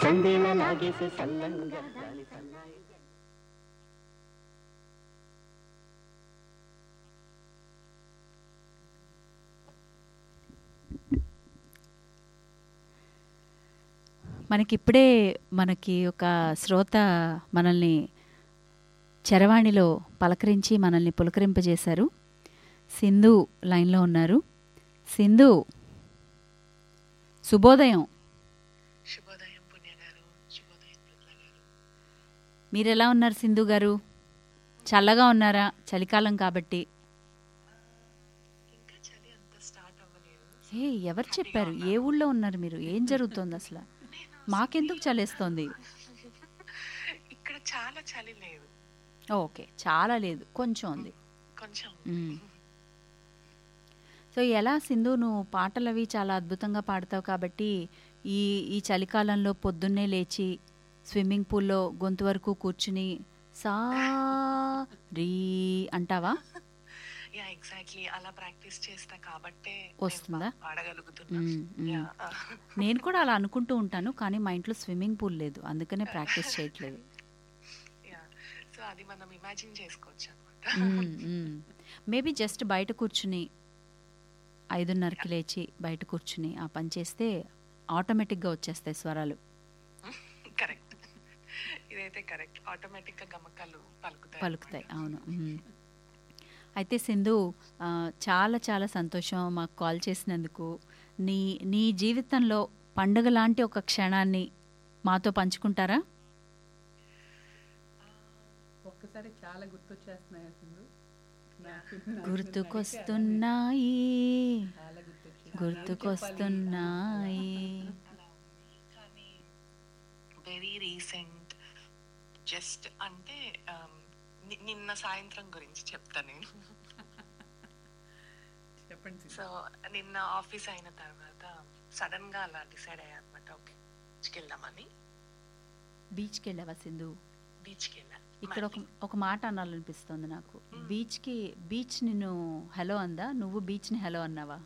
చందేలా లాగేసే సల్లంగా గాలి సన్నాయి మనకిప్పుడే మనకి ఒక శ్రోత మనల్ని చరవాణిలో పలకరించి మనల్ని పులకరింపజేశారు సింధు లైన్లో ఉన్నారు సింధు శుభోదయం శుభోదయం పుణ్య గారు శుభోదయం పృథ్వీ గారు మీరు ఎలా ఉన్నారు సింధు గారు చల్లగా ఉన్నారా చలికాలం కాబట్టి ఇంకా చలి అంత స్టార్ట్ అవ్వలేదు ఏ ఎవరు చెప్పారు ఏ ఊళ్ళో ఉన్నారు మీరు ఏం జరుగుతోంది అసలు మాకెందుకు చలేస్తోంది ఇక్కడ చాలా చలి లేదు ఓకే చాలా లేదు కొంచెం ఉంది కొంచెం మ్మ్. సో ఎలా సింధు నువ్వు పాటలు అవి చాలా అద్భుతంగా పాడతావు కాబట్టి ఈ ఈ చలికాలంలో పొద్దున్నే లేచి స్విమ్మింగ్ పూల్లో గొంతు వరకు కూర్చుని సా రీ అంటావా యా ఎగ్జాక్ట్లీ అలా ప్రాక్టీస్ చేస్తా కాబట్టే నేను వస్తుందా? బా- పాడగలుగుతున్నా మ్మ్, మ్మ్. యా నేను కూడా అలా అనుకుంటూ ఉంటాను కానీ మా ఇంట్లో స్విమ్మింగ్ పూల్ లేదు అందుకనే ప్రాక్టీస్ చేయట్లేదు యా సో అది మనం ఇమాజిన్ చేసుకోవచ్చు అనమాట మేబీ జస్ట్ బయట కూర్చుని ఐదున్నరకి లేచి బయట కూర్చుని ఆ పని చేస్తే ఆటోమేటిక్గా వచ్చేస్తాయి స్వరాలు కరెక్ట్ ఇదైతే కరెక్ట్ ఆటోమేటిక్ గా గమకాలు పలుకుతాయి పలుకుతాయి అవును మ్మ్. అయితే సింధు ఆ, చాలా చాలా సంతోషం మాకు కాల్ చేసినందుకు నీ నీ జీవితంలో పండుగ లాంటి ఒక క్షణాన్ని మాతో పంచుకుంటారా ఒక్కసారి చాలా గుర్తొచ్చేస్తున్నాయి అసలు నాకు నాకు గుర్తుకొస్తున్నాయి చాలా గుర్తొచ్చాయి గుర్తుకొస్తున్నాయి కానీ వెరీ రీసెంట్ జస్ట్ అంటే um, ని- నిన్న సాయంత్రం గురించి చెప్తా నేను చెప్పండి సింధు. సో నిన్న ఆఫీస్ అయిన తర్వాత సడన్ గా అలా డిసైడ్ అయ్యా అనమాట ఓకే బీచ్కి వెళ్దామని బీచ్కి వెళ్ళావా సింధు బీచ్కి వెళ్ళా ఇక్కడ ఒక ఒక మాట అనాలనిపిస్తుంది నాకు బీచ్కి బీచ్ నిన్ను హలో అందా నువ్వు బీచ్ని హలో అన్నావా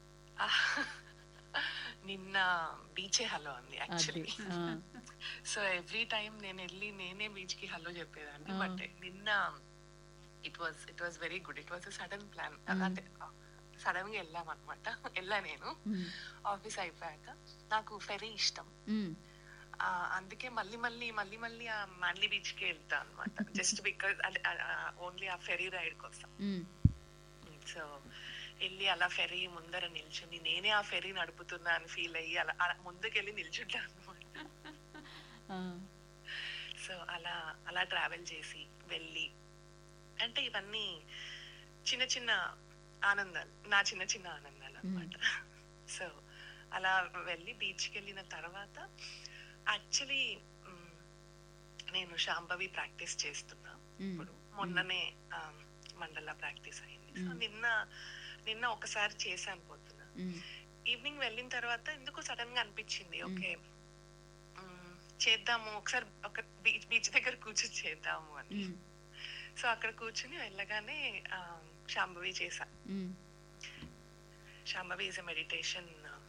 నిన్న బీచే హలో అంది అది యాక్చువల్లీ ఆ, సో ఎవ్రీ టైం నేను వెళ్ళి నేనే బీచ్ కి హలో చెప్పేదాన్ని ఆ. బట్ నిన్న it was it was very good it was sudden plan Mm. అంటే సడన్ గా వెళ్ళాం అనమాట వెళ్ళా నేను మ్, ఆఫీస్ అయిపోయాక నాకు ఫెరీ ఇష్టం మ్, ఆ, అందుకే మళ్ళీ మళ్ళీ మళ్ళీ మళ్ళీ ఆ మాన్లీ బీచ్ కి వెళ్తా అనమాట జస్ట్ బికాస్ ఓన్లీ ఆ ఫెరీ రైడ్ కోసం మ్, సో వెళ్ళి అలా ఫెరీ ముందర నిల్చుని నేనే ఆ ఫెరీ నడుపుతున్నా అని ఫీల్ అయ్యి అలా అలా ముందుకెళ్ళి నిల్చుంటాను అనమాట ఆ, సో అలా అలా ట్రావెల్ చేసి వెళ్ళి అంటే ఇవన్నీ చిన్న చిన్న ఆనందాలు నా చిన్న చిన్న ఆనందాలు అన్నమాట సో అలా వెళ్ళి బీచ్కి వెళ్ళిన తర్వాత యాక్చువల్లీ నేను శాంభవి ప్రాక్టీస్ చేస్తున్నా మ్, ఇప్పుడు మొన్ననే ఆ, మండల ప్రాక్టీస్ అయింది సో మ్. నిన్న నిన్న ఒకసారి చేశాను పొద్దున మ్, ఈవినింగ్ వెళ్ళిన తర్వాత ఎందుకు సడన్ గా అనిపించింది ఓకే మ్, చేద్దాము ఒకసారి ఒక బీచ్ బీచ్ దగ్గర కూర్చొని చేద్దాము అని మ్, సో అక్కడ కూర్చుని వెళ్ళగానే ఆ, శాంభవి చేశా మ్. Shambhavi is a meditation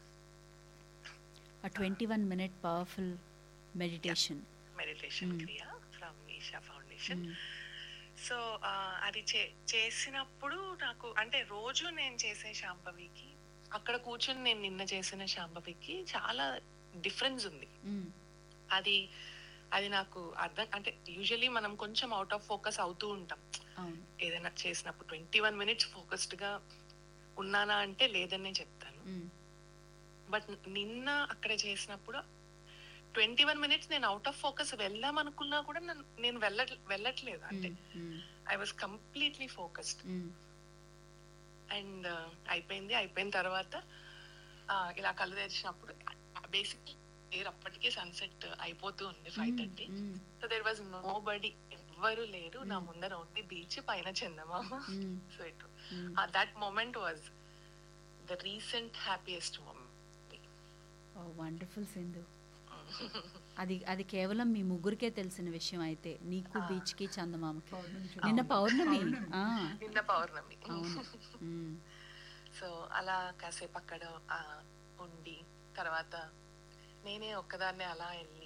a 21 minute powerful meditation meditation Mm. Kriya from Isha foundation so అది చే- చేసినప్పుడు నాకు అంటే రోజు నేను చేసే శాంభవికి అక్కడ కూర్చొని నేను నిన్న చేసిన శాంభవికి చాలా డిఫరెన్స్ ఉంది మ్, అది అది నాకు అర్థం అంటే యూజువలీ మనం కొంచెం అవుట్ ఆఫ్ ఫోకస్ అవుతూ ఉంటాం అవును ఏదైనా చేసినప్పుడు ట్వంటీ వన్ మినిట్స్ ఫోకస్డ్ గా ఉన్నానా అంటే లేదనే చెప్తాను మ్, బట్ నిన్న అక్కడ చేసినప్పుడు ట్వంటీ వన్ మినిట్స్ నేను అవుట్ ఆఫ్ ఫోకస్ వెళ్దాం అనుకున్నా కూడా నన్ను- నేను వెళ్ళ వెళ్ళట్లేదు అంటే మ్, మ్, ఐ వాజ్ కంప్లీట్లీ ఫోకస్డ్ మ్, అండ్ అయిపోయింది అయిపోయిన తర్వాత ఆ, ఇలా కళ్ళు తెరిచినప్పుడు బేసిక్ ఎయిర్ అప్పటికే సన్సెట్ అయిపోతూ ఉంది ఫైవ్ థర్టీ మ్, so there was nobody ఎవ్వరు లేరు నా Mm. ముందర ఓన్లీ బీచ్ పైన చందమామ మ్, సో ఇటు మ్. That moment was the recent happiest moment oh wonderful Sindhu అది అది కేవలం మీ ముగ్గురికే తెలిసిన విషయం అయితే నీకు ఆ. బీచ్కి చందమామకి పౌర్ణమి నిన్న చూడండి. పౌర్ణమి ఆ, నిన్న పౌర్ణమి అవును మ్, సో అలా కాసేపు అక్కడ ఆ, ఉండి తర్వాత నేనే ఒక్కదాన్నే అలా వెళ్ళి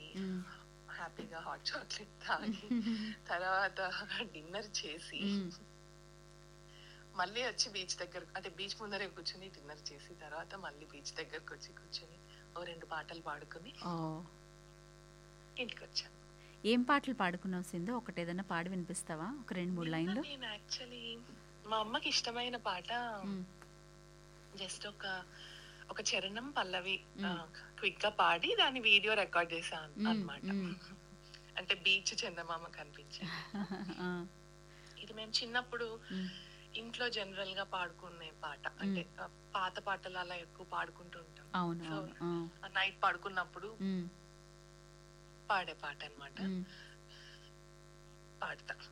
మ్మ్. హ్యాపీగా హాట్ చాక్లెట్ తాగి తర్వాత డిన్నర్ చేసి మ్మ్. మళ్ళీ వచ్చి బీచ్ దగ్గర అంటే బీచ్ ముందరే కూర్చుని డిన్నర్ చేసి తర్వాత మళ్ళీ బీచ్ దగ్గరకు వచ్చి కూర్చుని ఓ రెండు పాటలు పాడుకుని ఓ ఇంటికి వచ్చాను ఏం పాటలు పాడుకున్నావు సింధు ఒకటి ఏదైనా పాడి వినిపిస్తావా ఒక రెండు మూడు లైన్లు నేను యాక్చువల్లీ మా అమ్మకి ఇష్టమైన పాట మ్మ్. జస్ట్ ఒక ఒక చరణం పల్లవి మ్మ్. క్విక్ గా పాడి దాని వీడియో రికార్డ్ చేశాను మ్మ్, అన్నమాట మ్మ్. అంటే బీచ్ చందమామ కనిపించింది ఆ, ఇది మేము చిన్నప్పుడు మ్మ్. ఇంట్లో జనరల్ గా పాడుకునే పాట అంటే ఆ, పాత పాటలు అలా ఎక్కువ పాడుకుంటూ ఉంటాం అవును So, అవును ఆ, నైట్ పడుకున్నప్పుడు మ్మ్. పాడే పాట అన్నమాట మ్మ్. పాడతా